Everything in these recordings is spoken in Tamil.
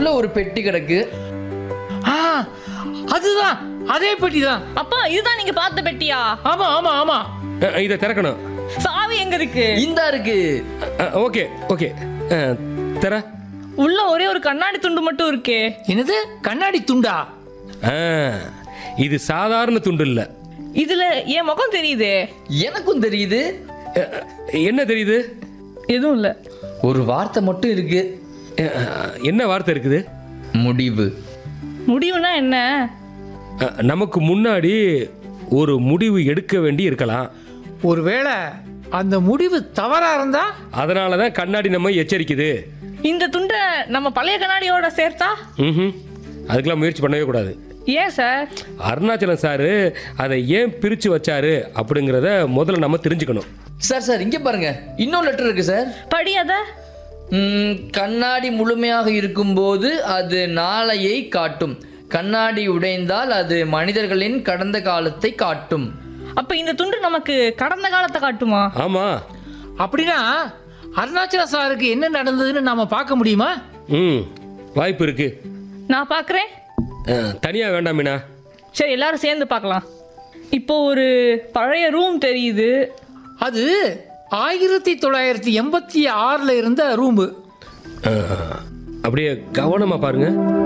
உள்ள ஒரு பெட்டி கிடக்கு ஆ அதுதான் அதே பெட்டி தான் அப்பா இதுதான் நீங்க பார்த்த பெட்டியா ஆமா ஆமா ஆமா அஹ், இதை திறக்கணும் சாவி எங்க இருக்கு இந்தா இருக்கு அஹ், ஓகே ஓகே அஹ், திற உள்ள ஒரே ஒரு கண்ணாடி துண்டு மட்டும் இருக்கே என்னது கண்ணாடி துண்டா ஆ, இது சாதாரண துண்டு இல்லை இதுல என் முகம் தெரியுதே எனக்கும் தெரியுது என்ன தெரியுது எதுவும் இல்ல ஒரு வார்த்தை மட்டும் இருக்கு அஹ், என்ன வார்த்தை இருக்குது முடிவு முடிவுனா என்ன அஹ், நமக்கு முன்னாடி ஒரு முடிவு எடுக்க வேண்டி இருக்கலாம் ஒருவேளை அந்த முடிவு தவறா இருந்தா அதனால தான் கண்ணாடி நம்ம எச்சரிக்குது இந்த துண்டை நம்ம பழைய கண்ணாடியோட சேர்த்தா ம்ஹும். அதுக்கெல்லாம் முயற்சி பண்ணவே கூடாது ஏன் சார் அருணாச்சலம் சாரு அதை ஏன் பிரித்து வச்சாரு அப்படிங்கிறத முதல்ல நம்ம தெரிஞ்சுக்கணும் சார் சார் இங்க பாருங்க இன்னொரு லெட்டர் இருக்கு சார் படி அத ம், கண்ணாடி முழுமையாக இருக்கும்போது அது நாளையை காட்டும் கண்ணாடி உடைந்தால் அது மனிதர்களின் கடந்த காலத்தை காட்டும் அப்ப இந்த துண்டு நமக்கு கடந்த காலத்தை காட்டுமா ஆமாம் அப்படின்னா அருணாச்சல சாருக்கு என்ன நடந்ததுன்னு நாம பார்க்க முடியுமா ம் வாய்ப்பு இருக்கு நான் பார்க்கறேன் தனியாக வேண்டாம் மீனா சரி எல்லாரும் சேர்ந்து பார்க்கலாம் இப்போ ஒரு பழைய ரூம் தெரியுது அது ஆயிரத்தி தொள்ளாயிரத்தி எண்பத்தி ஆறுல இருந்த ரூம்பு அஹ், அப்படியே கவனமாக பாருங்க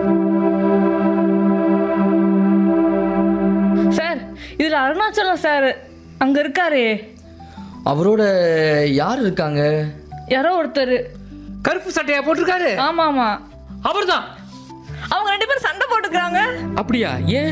சார் இதுல அருணாச்சலம் சார் அங்க இருக்காரே அவரோட யார் இருக்காங்க யாரோ ஒருத்தர் கருப்பு சட்டையா போட்டிருக்காரு ஆமா ஆமா அவர்தான் அவங்க ரெண்டு பேரும் சண்டை போட்டுக்கிறாங்க அப்படியா ஏன்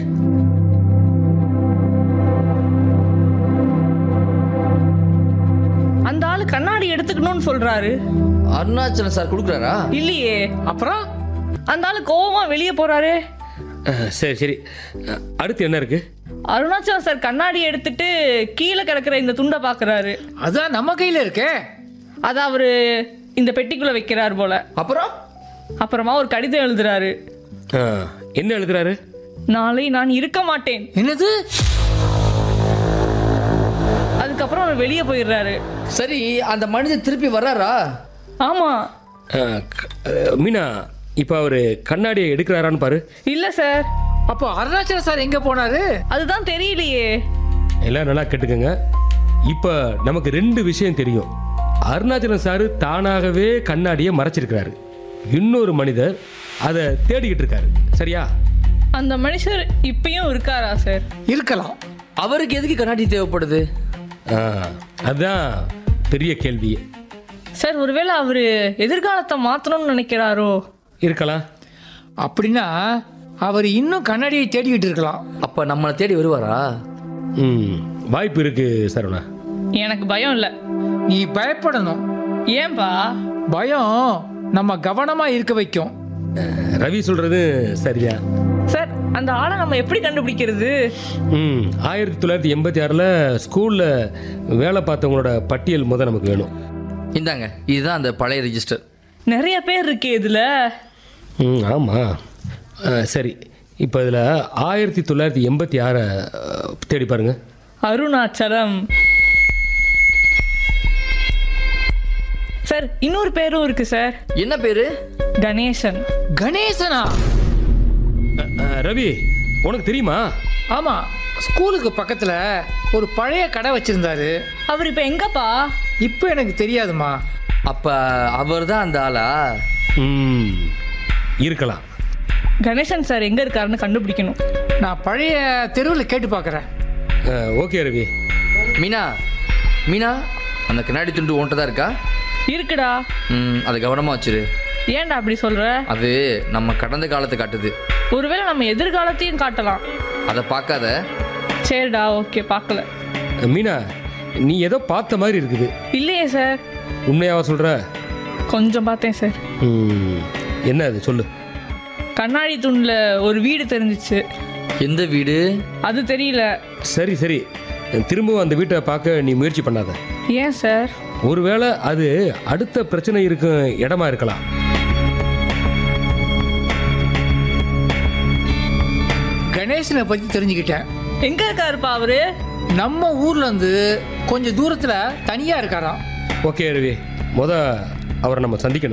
அந்த ஆளு கண்ணாடி எடுத்துக்கணும்னு சொல்றாரு அருணாச்சலம் சார் கொடுக்குறாரா இல்லையே அப்புறம் அந்த ஆளு கோவமா வெளியே போறாரு அஹ், சரி சரி அஹ், அடுத்து என்ன இருக்கு அருணாச்சலம் சார் கண்ணாடி எடுத்துட்டு கீழே கிடக்குற இந்த துண்டை பாக்குறாரு அதான் நம்ம கையில இருக்கே அதை அவரு இந்த பெட்டிக்குள்ள வைக்கிறார் போல அப்புறம் அப்புறமா ஒரு கடிதம் எழுதுறாரு அஹ், என்ன எழுதுறாரு நாளை நான் இருக்க மாட்டேன் என்னது அதுக்கப்புறம் அவர் வெளியே போயிடுறாரு சரி அந்த மனிதர் திருப்பி வர்றாரா ஆமா அஹ், க- அஹ், மீனா இப்போ அவர் கண்ணாடியை எடுக்கிறாரான்னு பாரு இல்ல சார் அப்போ அருணாச்சல சார் எங்க போனாரு அதுதான் தெரியலையே எல்லாம் நல்லா கேட்டுக்கோங்க இப்போ நமக்கு ரெண்டு விஷயம் தெரியும் அருணாச்சலம் சார் தானாகவே கண்ணாடியை மறைச்சிருக்கிறாரு இன்னொரு மனிதர் அதை தேடிக்கிட்டு இருக்காரு சரியா அந்த மனுஷர் இப்பயும் இருக்காரா சார் இருக்கலாம் அவருக்கு எதுக்கு கண்ணாடி தேவைப்படுது ஆ, அதுதான் பெரிய கேள்வி சார் ஒருவேளை அவரு எதிர்காலத்தை மாத்தணும்னு நினைக்கிறாரோ இருக்கலாம் அப்படின்னா அவர் இன்னும் கண்ணாடியை தேடிக்கிட்டு இருக்கலாம் அப்ப நம்மளை தேடி வருவாரா ம் வாய்ப்பு இருக்கு சரவணா எனக்கு பயம் இல்ல நீ பயப்படணும் ஏன்பா பயம் நம்ம கவனமா இருக்க வைக்கும் அஹ், ரவி சொல்றது சரியா சார் அந்த ஆளை நம்ம எப்படி கண்டுபிடிக்கிறது ம் ஆயிரத்தி தொள்ளாயிரத்தி எண்பத்தி ஆறில் ஸ்கூலில் வேலை பார்த்தவங்களோட பட்டியல் முத நமக்கு வேணும் இந்தாங்க இதுதான் அந்த பழைய ரிஜிஸ்டர் நிறைய பேர் இருக்கே இதுல ம் ஆமாம் சரி இப்போ இதில் ஆயிரத்தி தொள்ளாயிரத்தி எண்பத்தி ஆறை தேடி பாருங்க அருணாச்சலம் சார் இன்னொரு பேரும் இருக்கு சார் என்ன பேரு கணேசன் கணேசனா அஹ், அஹ், ரவி உனக்கு தெரியுமா ஆமா ஸ்கூலுக்கு பக்கத்துல ஒரு பழைய கடை வச்சிருந்தாரு அவர் இப்ப எங்கப்பா இப்போ எனக்கு தெரியாதுமா அப்ப அவர் தான் அந்த ஆளா ம் இருக்கலாம் கணேசன் சார் எங்க இருக்காருன்னு கண்டுபிடிக்கணும் நான் பழைய தெருவில் கேட்டு பார்க்குறேன் அஹ், ஓகே ரவி மீனா மீனா அந்த கண்ணாடி துண்டு உன்கிட்ட தான் இருக்கா இருக்குடா ம் அதை கவனமா வச்சிரு ஏன்டா அப்படி சொல்ற அது நம்ம கடந்த காலத்தை காட்டுது ஒருவேளை நம்ம எதிர்காலத்தையும் காட்டலாம் அதை பார்க்காத சரிடா ஓகே பார்க்கல அஹ், மீனா நீ ஏதோ பார்த்த மாதிரி இருக்குது இல்லையே சார் உண்மையாவா சொல்கிற கொஞ்சம் பார்த்தேன் சார் என்ன அது சொல்லு கண்ணாடி தூண்ல ஒரு வீடு தெரிஞ்சிச்சு எந்த வீடு அது தெரியல சரி சரி திரும்பவும் அந்த வீட்டை பார்க்க நீ முயற்சி பண்ணாத ஏன் சார் ஒருவேளை அது அடுத்த பிரச்சனை இருக்கும் இடமா இருக்கலாம் கணேசனை பற்றி தெரிஞ்சுக்கிட்டேன் எங்க இருக்காருப்பா அவரு நம்ம ஊர்ல இருந்து கொஞ்சம் தூரத்தில் தனியாக இருக்காராம் ஓகே ரவி முத அவரை நம்ம சந்திக்கணும்